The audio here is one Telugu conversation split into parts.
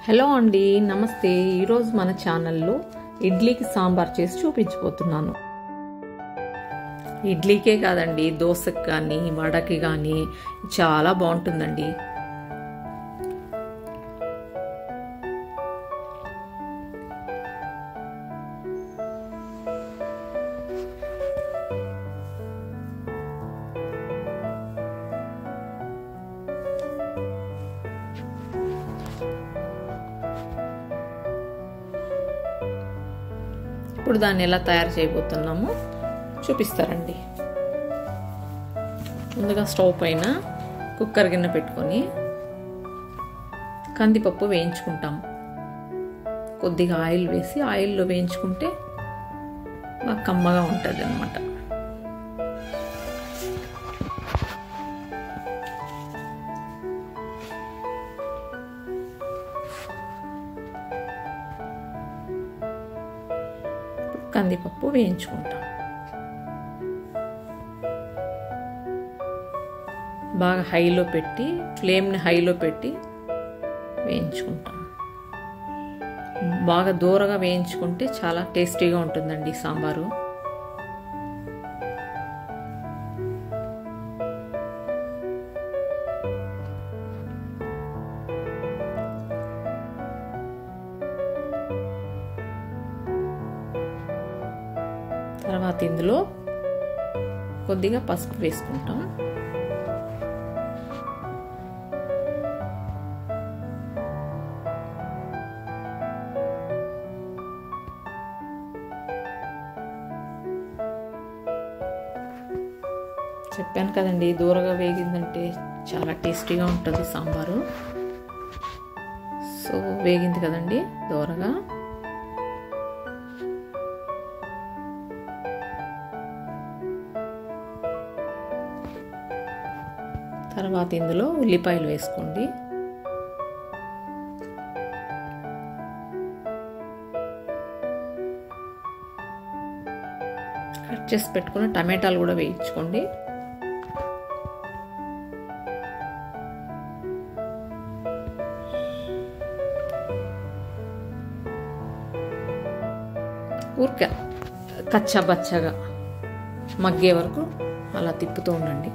హలో అండి నమస్తే ఈరోజు మన ఛానల్లో ఇడ్లీకి సాంబార్ చేసి చూపించబోతున్నాను ఇడ్లీకే కాదండి దోశకి కానీ వడకి కానీ చాలా బాగుంటుందండి ఇప్పుడు దాన్ని ఎలా తయారు చేయబోతున్నామో చూపిస్తారండి ముందుగా స్టవ్ పైన కుక్కర్ గిన్నె పెట్టుకొని కందిపప్పు వేయించుకుంటాం కొద్దిగా ఆయిల్ వేసి ఆయిల్లో వేయించుకుంటే బాగా కమ్మగా ఉంటుంది అనమాట కందిపప్పు వేయించుకుంటాం బాగా హైలో పెట్టి ఫ్లేమ్ని హైలో పెట్టి వేయించుకుంటాం బాగా దూరగా వేయించుకుంటే చాలా టేస్టీగా ఉంటుందండి సాంబారు తర్వాత ఇందులో కొద్దిగా పసుపు వేసుకుంటాం చెప్పాను కదండి దూరగా వేగిందంటే చాలా టేస్టీగా ఉంటుంది సాంబారు సో వేగింది కదండి దూరగా తర్వాత ఇందులో ఉల్లిపాయలు వేసుకోండి కట్ చేసి పెట్టుకున్న టమాటాలు కూడా వేయించుకోండి ఊరిక కచ్చా బచ్చగా మగ్గే వరకు అలా తిప్పుతూ ఉండండి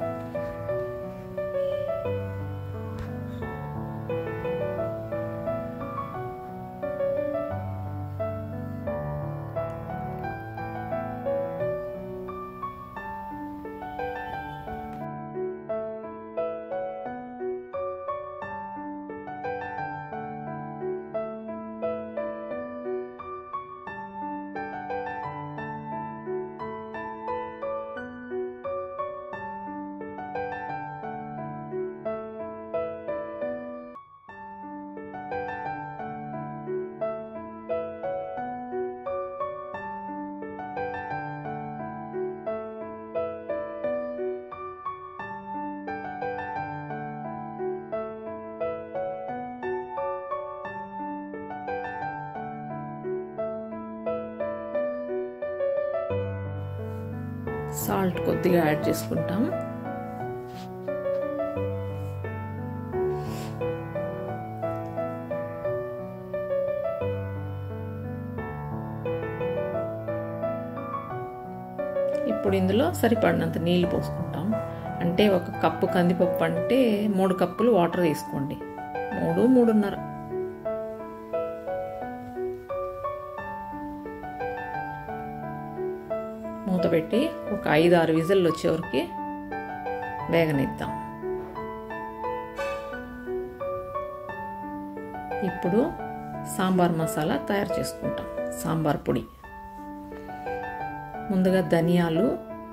సాల్ట్ కొద్దిగా యాడ్ చేసుకుంటాం ఇప్పుడు ఇందులో సరిపడినంత నీళ్ళు పోసుకుంటాం అంటే ఒక కప్పు కందిపప్పు అంటే మూడు కప్పులు వాటర్ తీసుకోండి మూడు మూడున్నర మూత పెట్టి ఒక ఐదు ఆరు విజిల్లు వచ్చేవరకు వేగనిద్దాం ఇప్పుడు సాంబార్ మసాలా తయారు చేసుకుంటాం సాంబార్ పొడి ముందుగా ధనియాలు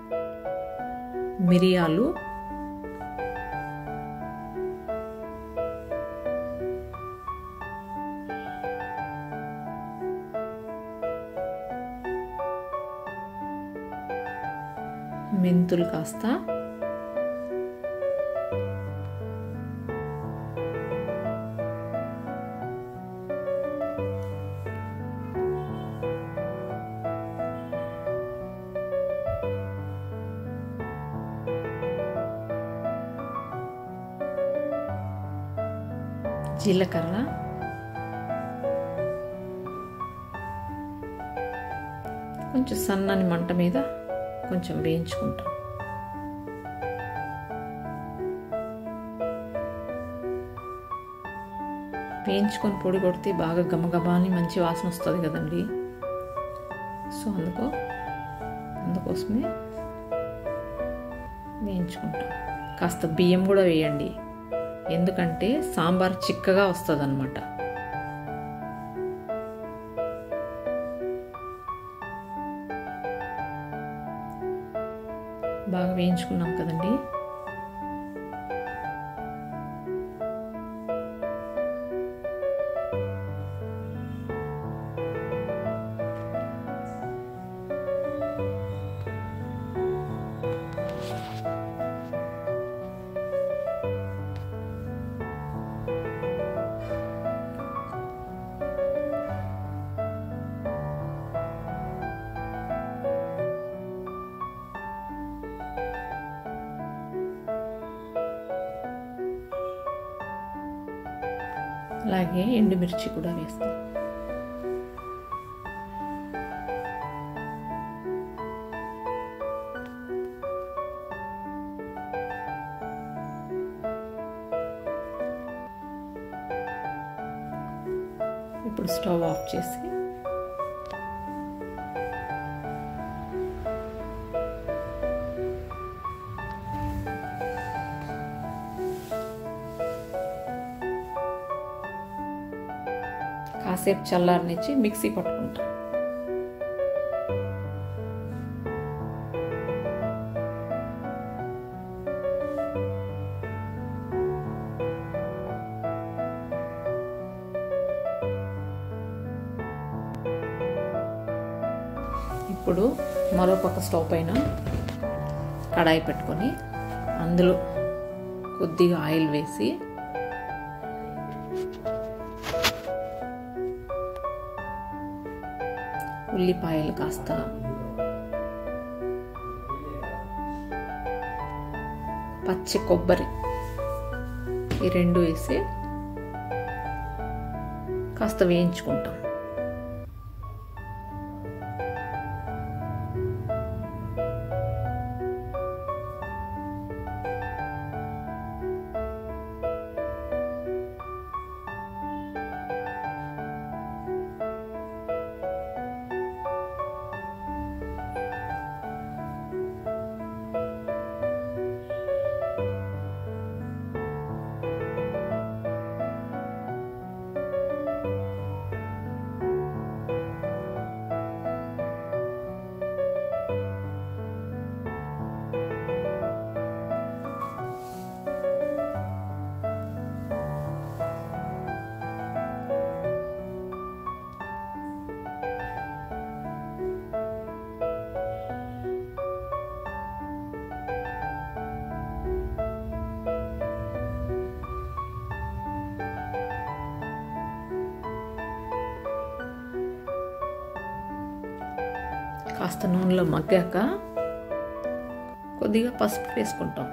మిరియాలు మెంతులు కాస్త జీలకర్ర కొంచెం సన్నని మంట మీద కొంచెం వేయించుకుంటాం వేయించుకొని పొడి కొడితే బాగా గమగమాని మంచి వాసన వస్తుంది కదండి సో అందుకో అందుకోసమే వేయించుకుంటాం కాస్త బియ్యం కూడా వేయండి ఎందుకంటే సాంబార్ చిక్కగా వస్తుంది అనమాట బాగా వేయించుకున్నాం కదండి అలాగే ఎండుమిర్చి కూడా వేస్తాం ఇప్పుడు స్టవ్ ఆఫ్ చేసి కాసేపు చల్లారనిచ్చి మిక్సీ పట్టుకుంటాం ఇప్పుడు మరో పక్క స్టవ్ పైన కడాయి పెట్టుకొని అందులో కొద్దిగా ఆయిల్ వేసి ఉల్లిపాయలు కాస్త పచ్చి కొబ్బరి ఈ రెండు వేసి కాస్త వేయించుకుంటాం కాస్త నూనెలో మగ్గాక కొద్దిగా పసుపు వేసుకుంటాం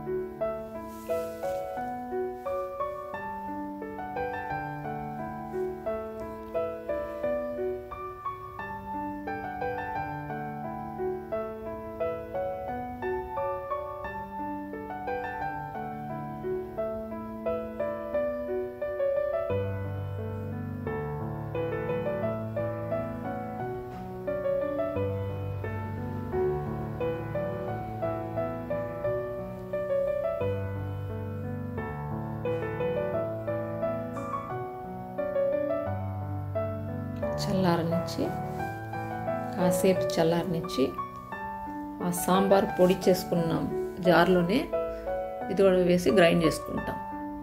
చల్లారనిచ్చి కాసేపు చల్లారనిచ్చి ఆ సాంబార్ పొడి చేసుకున్నాం జార్లోనే ఇది కూడా వేసి గ్రైండ్ చేసుకుంటాం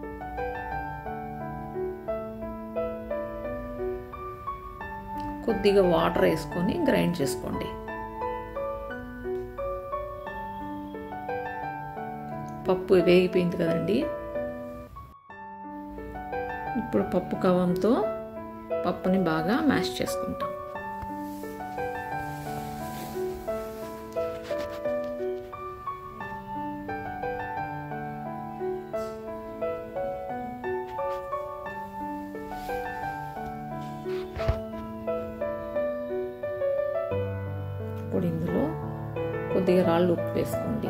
కొద్దిగా వాటర్ వేసుకొని గ్రైండ్ చేసుకోండి పప్పు వేగిపోయింది కదండి ఇప్పుడు పప్పు కవంతో పప్పుని బాగా మ్యాష్ చేసుకుంటాం ఇప్పుడు ఇందులో కొద్దిగా రాళ్ళు ఉప్పు వేసుకోండి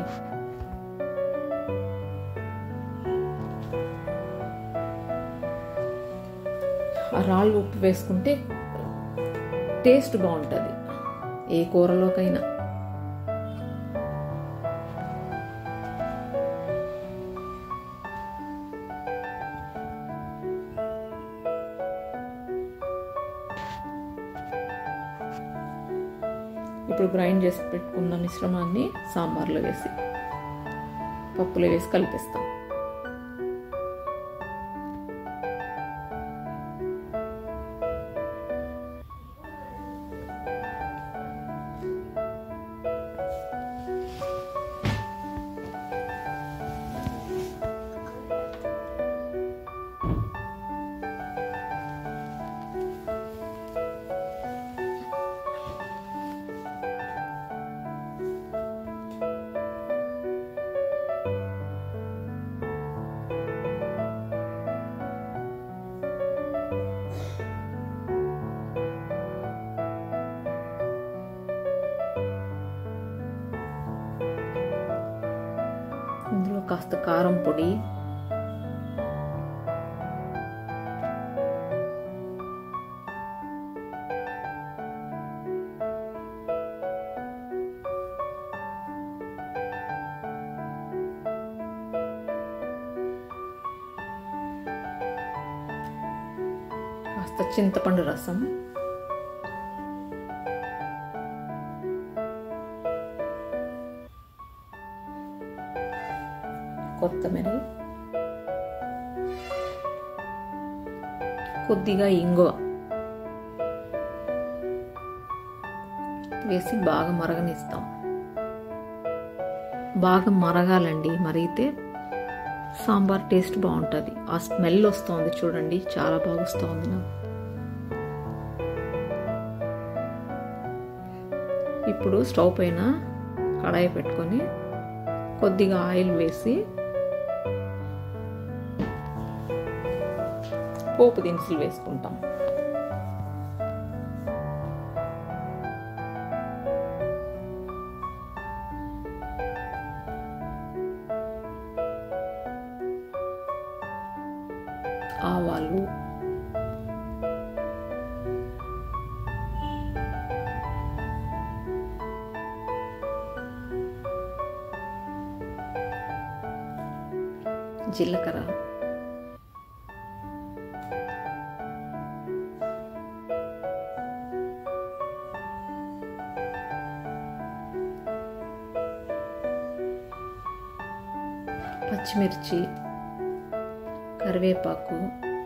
ఆ రాళ్ళు ఉప్పు వేసుకుంటే టేస్ట్ బాగుంటుంది ఏ కూరలోకైనా ఇప్పుడు గ్రైండ్ చేసి పెట్టుకున్న మిశ్రమాన్ని సాంబార్లో వేసి పప్పులో వేసి కలిపిస్తాం ఇందులో కాస్త కారం పొడి కాస్త చింతపండు రసం కొత్తమరి కొద్దిగా ఇంగువ వేసి బాగా మరగనిస్తాం బాగా మరగాలండి మరిగితే సాంబార్ టేస్ట్ బాగుంటుంది ఆ స్మెల్ వస్తుంది చూడండి చాలా బాగా వస్తుంది నాకు ఇప్పుడు స్టవ్ పైన కడాయి పెట్టుకొని కొద్దిగా ఆయిల్ వేసి పోపు దినుసులు వేసుకుంటాం ఆవాలు జీలకర్ర పచ్చిమిర్చి కరివేపాకు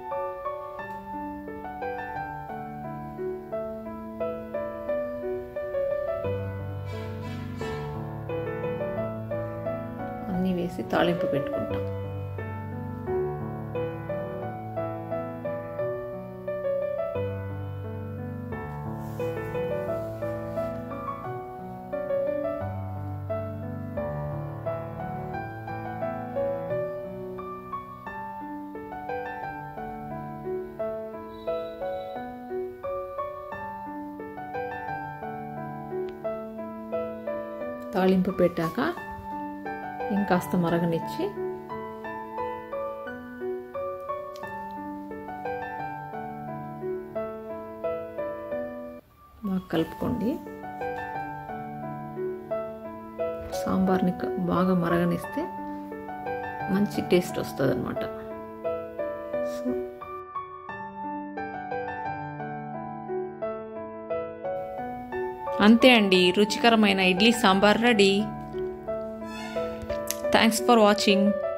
అన్నీ వేసి తాళింపు పెట్టుకుంటాం తాళింపు పెట్టాక ఇంకాస్త మరగనిచ్చి బాగా కలుపుకోండి సాంబార్ని క- బాగా మరగనిస్తే మంచి టేస్ట్ వస్తుంది అనమాట సో అంతే అండి రుచికరమైన idli sambar ready thanks for watching